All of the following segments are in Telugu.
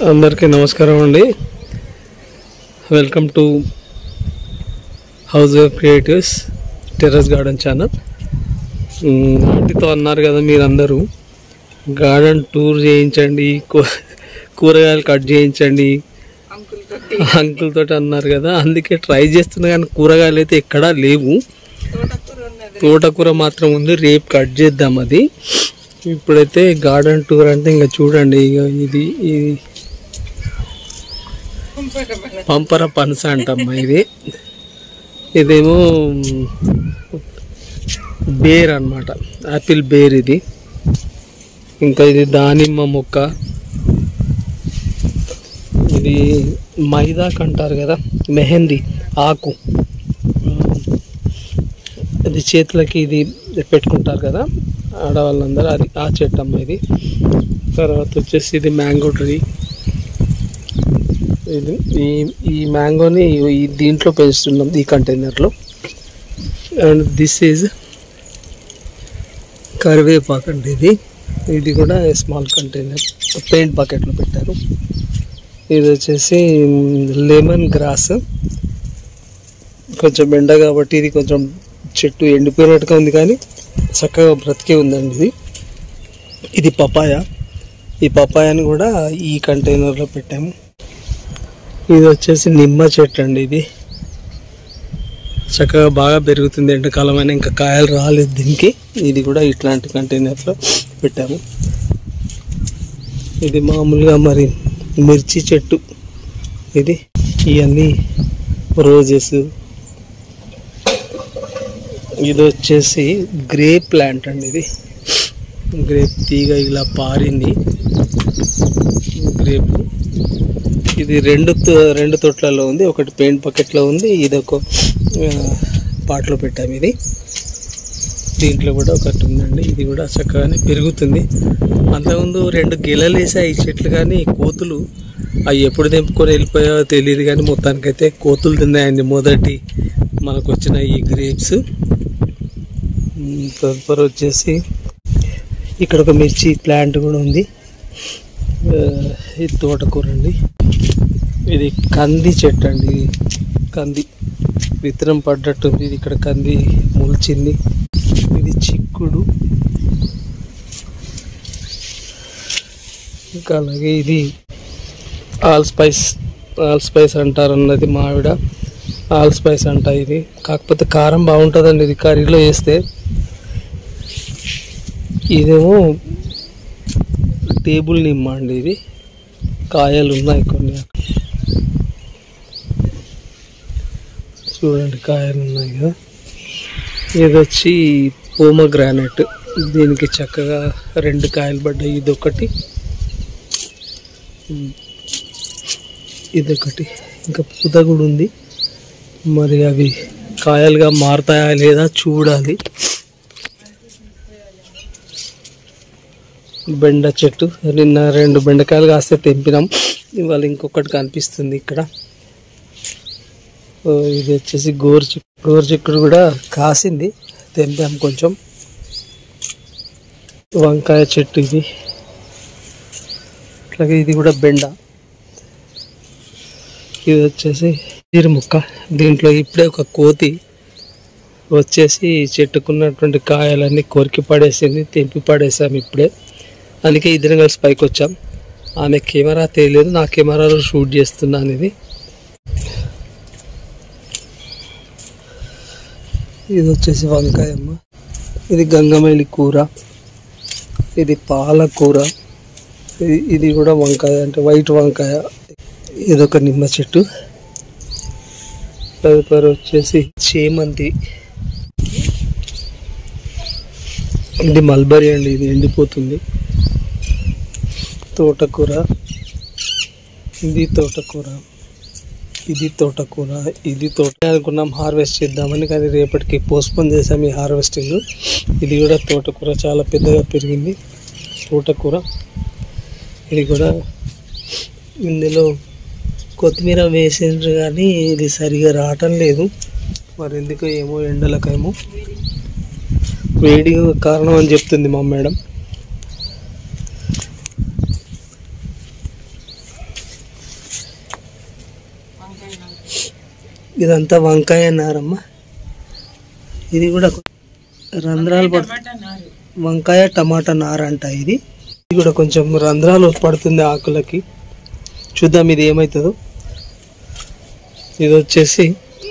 అందరికీ నమస్కారం అండి welcome to house of creatives terrace garden channel వాటితో అన్నారు కదా మీరందరూ గార్డెన్ టూర్ చేయించండి కూ- కూరగాయలు కట్ చేయించండి అంకుల్ తోటి అన్నారు కదా అందుకే ట్రై చేస్తున్నా కానీ కూరగాయలు అయితే ఎక్కడా లేవు తోటకూర మాత్రం ఉంది రేపు కట్ చేద్దాం అది ఇప్పుడైతే గార్డెన్ టూర్ అంటే ఇంకా చూడండి ఇక ఇది ఇది పంపర పనస అంటమ్మా ఇది ఇదేమో బేర్ అన్నమాట యాపిల్ బేర్ ఇది ఇంకా ఇది దానిమ్మ మొక్క ఇది మైదాక్ అంటారు కదా మెహందీ ఆకు ఇది చేతులకి ఇది పెట్టుకుంటారు కదా ఆడవాళ్ళందరూ అది ఆ చెట్టు అమ్మ ఇది తర్వాత వచ్చేసి ఇది మ్యాంగో ట్రీ ఇది ఈ ఈ మ్యాంగోని ఈ దీంట్లో పెంచుతున్నాం ఈ కంటైనర్లో అండ్ దిస్ ఈజ్ కరివేపాకు అండి ఇది ఇది కూడా స్మాల్ కంటైనర్ పెయింట్ బకెట్లో పెట్టారు ఇది వచ్చేసి లెమన్ గ్రాస్ కొంచెం ఎండ కాబట్టి ఇది కొంచెం చెట్టు ఎండిపోయినట్టుగా ఉంది కానీ చక్కగా బ్రతికే ఉందండి ఇది ఇది పపాయ ఈ పపాయాని కూడా ఈ కంటైనర్లో పెట్టాము ఇది వచ్చేసి నిమ్మ చెట్టు అండి ఇది చక్కగా బాగా పెరుగుతుంది ఎండాకాలం అయినా ఇంకా కాయలు రాలేదు దీనికి ఇది కూడా ఇట్లాంటి కంటైనర్లో పెట్టాము ఇది మామూలుగా మరి మిర్చి చెట్టు ఇది ఇవన్నీ రోజెస్ ఇది వచ్చేసి గ్రేప్ ప్లాంట్ అండి ఇది గ్రేప్ తీగ ఇలా పారింది గ్రేప్ ఇది రెండు తో- రెండు తొట్లలో ఉంది ఒకటి పెయింట్ బకెట్లో ఉంది ఇది ఒక ఆ, పాటలో పెట్టాము ఇది దీంట్లో కూడా ఒకటి ఉందండి ఇది కూడా చక్కగానే పెరుగుతుంది అంతకుముందు రెండు గిలలు వేసాయి ఈ చెట్లు కానీ కోతులు అవి ఎప్పుడు తెంపుకొని వెళ్ళిపోయావో తెలియదు కానీ మొత్తానికైతే కోతులు తిన్నాయండి మొదటి మనకు వచ్చిన ఈ గ్రేప్స్ ఉమ్, తదుపరి వచ్చేసి ఇక్కడ ఒక మిర్చి ప్లాంట్ కూడా ఉంది ఆ, ఇది తోటకూర అండి ఇది కంది చెట్టు అండి ఇది కంది విత్తనం పడ్డట్టుంది ఇది ఇక్కడ కంది మొలిచింది ఇది చిక్కుడు ఇంకా అలాగే ఇది ఆల్ స్పైస్ ఆల్ స్పైస్ అంటారు అన్నది మా ఆవిడ ఆల్ స్పైస్ అంట ఇది కాకపోతే కారం బాగుంటుందండి ఇది కర్రీలో వేస్తే ఇదేమో టేబుల్ నిమ్మ అండి ఇది కాయలు ఉన్నాయి కొన్ని చూడండి కాయలు ఉన్నాయి కదా ఇది వచ్చి పోమ గ్రానైట్ దీనికి చక్కగా రెండు కాయలు పడ్డాయి ఇది ఒకటి ఇది ఒకటి ఇంకా పూత కూడా ఉంది మరి అవి కాయలుగా మారుతాయా లేదా చూడాలి బెండ చెట్టు నిన్న రెండు బెండకాయలు కాస్తే తెంపినాం ఇవాళ ఇంకొకటి కనిపిస్తుంది ఇక్కడ ఓ, ఇది వచ్చేసి గోరు చిక్కు గోరు చిక్కుడు కూడా కాసింది తెంపాం కొంచెం వంకాయ చెట్టు ఇది అట్లాగే ఇది కూడా బెండ ఇది వచ్చేసి జీరి ముక్క దీంట్లో ఇప్పుడే ఒక కోతి వచ్చేసి చెట్టుకున్నటువంటి కాయలన్నీ కొరికి పడేసింది తెంపి పడేసాం ఇప్పుడే అందుకే ఇద్దరం కలిసి పైకి వచ్చాం ఆమె కెమెరా తెలియదు నా కెమెరాలో షూట్ చేస్తున్నాను ఇది ఇది వచ్చేసి వంకాయమ్మ ఇది గంగమేలి కూర ఇది పాలకూర ఇది- ఇది కూడా వంకాయ అంటే వైట్ వంకాయ ఇది ఒక నిమ్మ చెట్టు తదుపరి వచ్చేసి చేమంతి ఇది మల్బరీ అండి ఇది ఎండిపోతుంది తోటకూర ఇది తోటకూర ఇది తోటకూర ఇది తోట అనుకున్నాం హార్వెస్ట్ చేద్దామని కానీ రేపటికి పోస్ట్పోన్ చేసాం ఈ హార్వెస్టింగ్ ఇది కూడా తోటకూర చాలా పెద్దగా పెరిగింది తోటకూర ఇది కూడా ఇందులో కొత్తిమీర వేసిండ్రు కానీ ఇది సరిగా రావటం లేదు మరి ఎందుకో ఏమో ఎండలకేమో వేడి కారణం అని చెప్తుంది మా మేడం ఇదంతా వంకాయ నారమ్మ ఇది కూడా రంధ్రాలు పడు వంకాయ టమాటా నార అంట ఇది ఇది కూడా కొంచెం రంధ్రాలు పడుతుంది ఆకులకి చూద్దాం ఇది ఏమవుతుందో ఇది వచ్చేసి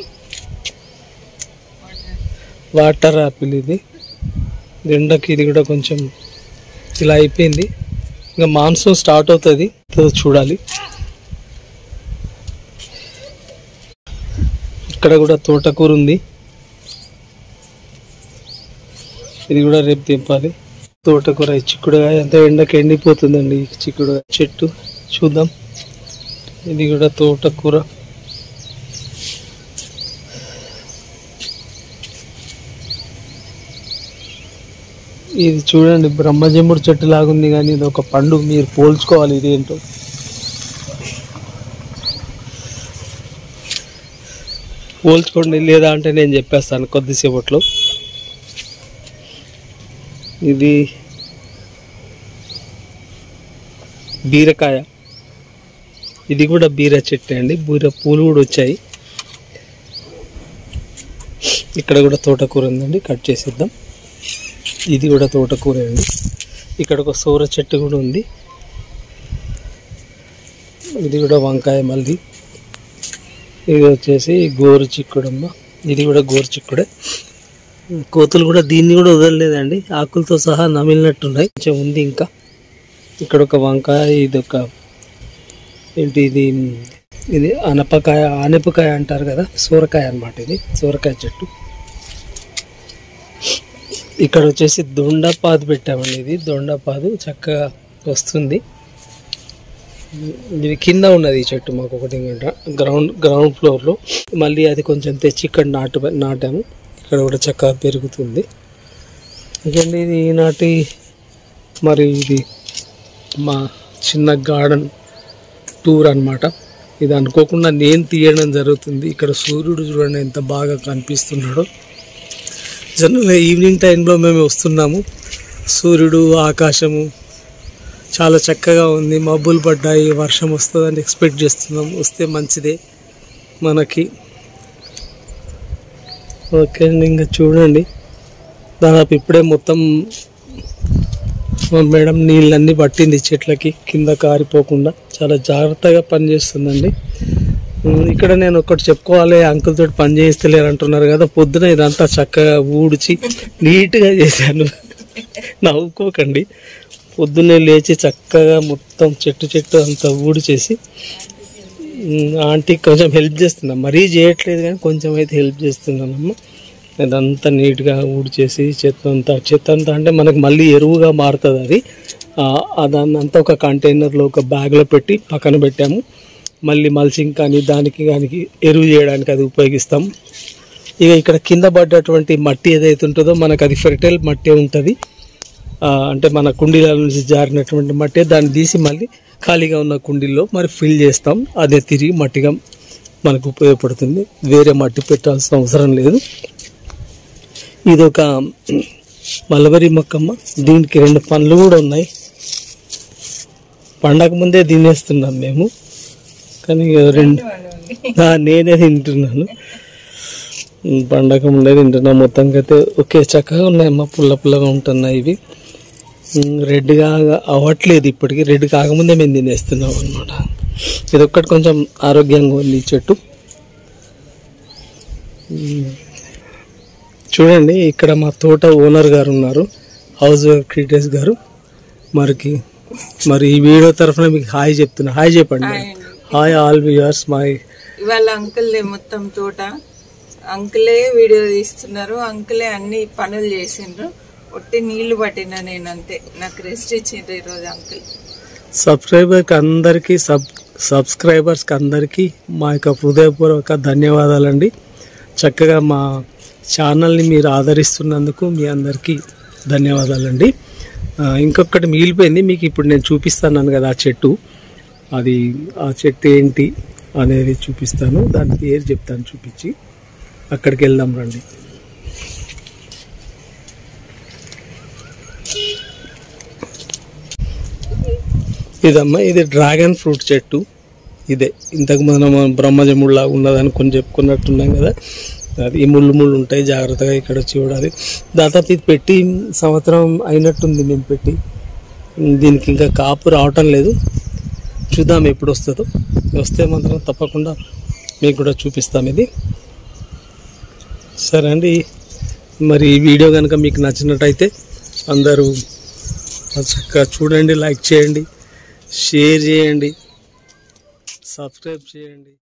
వాటర్ యాపిల్ ఇది ఎండకి ఇది కూడా కొంచెం ఇలా అయిపోయింది ఇంకా మాన్సూన్ స్టార్ట్ అవుతుంది చూడాలి ఇక్కడ కూడా తోటకూర ఉంది ఇది కూడా రేపు తెంపాలి తోటకూర ఈ చిక్కుడుగాయ అంత ఎండకి ఎండిపోతుందండి ఈ చిక్కుడుగాయ చెట్టు చూద్దాం ఇది కూడా తోటకూర ఇది చూడండి బ్రహ్మజముడు చెట్టు లాగుంది కానీ ఇది ఒక పండు మీరు పోల్చుకోవాలి ఇది ఏంటో పోల్చుకోండి లేదా అంటే నేను చెప్పేస్తాను కొద్దిసేపట్లో ఇది బీరకాయ ఇది కూడా బీర చెట్టు అండి బీర పూలు కూడా వచ్చాయి ఇక్కడ కూడా తోటకూర ఉందండి కట్ చేసేద్దాం ఇది కూడా తోటకూర అండి ఇక్కడ ఒక సౌర చెట్టు కూడా ఉంది ఇది కూడా వంకాయ మళ్ళీ ఇది వచ్చేసి గోరు చిక్కుడమ్మ ఇది కూడా గోరు చిక్కుడే కోతులు కూడా దీన్ని కూడా వదలలేదండి ఆకులతో సహా నమిలినట్టున్నాయి కొంచెం ఉంది ఇంకా ఇక్కడ ఒక వంకాయ ఇది ఒక ఏంటి ఇది ఇది అనపకాయ ఆనపకాయ అంటారు కదా సూరకాయ అన్నమాట ఇది సూరకాయ చెట్టు ఇక్కడ వచ్చేసి దొండపాదు పెట్టామండి ఇది దొండపాదు చక్కగా వస్తుంది ఇది కింద ఉన్నది ఈ చెట్టు మాకు ఒకటి గంట గ్రౌండ్ గ్రౌండ్ ఫ్లోర్లో మళ్ళీ అది కొంచెం తెచ్చి ఇక్కడ నాటు నాటాము ఇక్కడ కూడా చక్కగా పెరుగుతుంది ఇంకండి ఇది ఈనాటి మరి ఇది మా చిన్న గార్డెన్ టూర్ అన్నమాట ఇది అనుకోకుండా నేను తీయడం జరుగుతుంది ఇక్కడ సూర్యుడు చూడండి ఎంత బాగా కనిపిస్తున్నాడో జనరల్గా ఈవినింగ్ టైంలో మేము వస్తున్నాము సూర్యుడు ఆకాశము చాలా చక్కగా ఉంది మబ్బులు పడ్డాయి వర్షం వస్తుందని ఎక్స్పెక్ట్ చేస్తున్నాం వస్తే మంచిదే మనకి ఓకే అండి ఇంకా చూడండి దాదాపు ఇప్పుడే మొత్తం మా మేడం నీళ్ళన్నీ పట్టింది చెట్లకి కింద కారిపోకుండా చాలా జాగ్రత్తగా పనిచేస్తుందండి ఉమ్, ఇక్కడ నేను ఒకటి చెప్పుకోవాలి అంకుల్ తోటి పని చేయిస్తలేరు అంటున్నారు కదా పొద్దున ఇదంతా చక్కగా ఊడ్చి నీట్గా చేశాను నవ్వుకోకండి పొద్దున్నే లేచి చక్కగా మొత్తం చెట్టు చెట్టు అంతా ఊడిచేసి ఉమ్, ఆంటీకి కొంచెం హెల్ప్ చేస్తున్నా మరీ చేయట్లేదు కానీ కొంచెం అయితే హెల్ప్ చేస్తున్నానమ్మ ఇదంతా నీట్గా ఊడ్చేసి చెత్త అంతా చెత్త అంతా అంటే మనకు మళ్ళీ ఎరువుగా మారుతుంది అది ఆ, ఆ దాన్ని అంతా ఒక కంటైనర్లో ఒక బ్యాగ్లో పెట్టి పక్కన పెట్టాము మళ్ళీ మల్చింగ్ కానీ దానికి దానికి ఎరువు చేయడానికి అది ఉపయోగిస్తాం ఇక ఇక్కడ కింద పడ్డటువంటి మట్టి ఏదైతే ఉంటుందో మనకు అది ఫెర్టైల్ మట్టి ఉంటుంది ఆ, అంటే మన కుండీల నుంచి జారినటువంటి మట్టి దాన్ని తీసి మళ్ళీ ఖాళీగా ఉన్న కుండీల్లో మరి ఫిల్ చేస్తాం అదే తిరిగి మట్టిగా మనకు ఉపయోగపడుతుంది వేరే మట్టి పెట్టాల్సిన అవసరం లేదు ఇది ఒక మలబరి మొక్కమ్మ దీనికి రెండు పండ్లు కూడా ఉన్నాయి పండగ ముందే తినేస్తున్నాం మేము కానీ ఇక రెండు ఆ, నేనే తింటున్నాను ఉమ్, పండగ ముందే తింటున్నాం మొత్తానికి అయితే ఓకే చక్కగా ఉన్నాయమ్మా పుల్ల పుల్లగా ఉంటున్నాయి ఇవి ఉమ్, రెడ్గా అవ్వట్లేదు ఇప్పటికి రెడ్ కాకముందే మేము తినేస్తున్నాం అనమాట ఇది ఒక్కటి కొంచెం ఆరోగ్యంగా ఉంది ఈ చెట్టు ఉమ్, చూడండి ఇక్కడ మా తోట ఓనర్ గారు ఉన్నారు హౌస్ వైఫ్ క్రియేటర్స్ గారు మరికి మరి ఈ వీడియో తరఫున మీకు హాయ్ చెప్తున్నా హాయ్ చెప్పండి హాయ్ ఆల్ వ్యూయర్స్ మై ఇవాళ అంకుల్ మొత్తం తోట అంకులే వీడియో తీస్తున్నారు అంకులే అన్ని పనులు చేసిండ్రు ఒట్టి నీళ్లు పట్టిన నేను అంతే నాకు రెస్ట్ ఇచ్చిండ్రు ఈరోజు అంకుల్ సబ్స్క్రైబర్కి అందరికీ సబ్ సబ్స్క్రైబర్స్కి అందరికీ మా యొక్క హృదయపూర్వక ధన్యవాదాలండి చక్కగా మా ఛానల్ని మీరు ఆదరిస్తున్నందుకు మీ అందరికీ ధన్యవాదాలండి ఆ, ఇంకొకటి మిగిలిపోయింది మీకు ఇప్పుడు నేను చూపిస్తాను కదా ఆ చెట్టు అది ఆ చెట్టు ఏంటి అనేది చూపిస్తాను దాని పేరు చెప్తాను చూపించి అక్కడికి వెళ్దాం రండి ఇదమ్మా ఇది డ్రాగన్ ఫ్రూట్ చెట్టు ఇదే ఇంతకు మనం బ్రహ్మజముడిలా ఉన్నదని కొన్ని చెప్పుకున్నట్టున్నాం కదా అది ఈ ముళ్ళు ముళ్ళు ఉంటాయి జాగ్రత్తగా ఇక్కడ వచ్చి చూడాలి దాదాపు ఇది పెట్టి సంవత్సరం అయినట్టుంది మేము పెట్టి దీనికి ఇంకా కాపు రావటం లేదు చూద్దాం ఎప్పుడు వస్తుందో వస్తే మాత్రం తప్పకుండా మీకు కూడా చూపిస్తాం ఇది సరే అండి మరి ఈ వీడియో కనుక మీకు నచ్చినట్టయితే అందరూ చక్కగా చూడండి లైక్ చేయండి షేర్ చేయండి సబ్స్క్రైబ్ చేయండి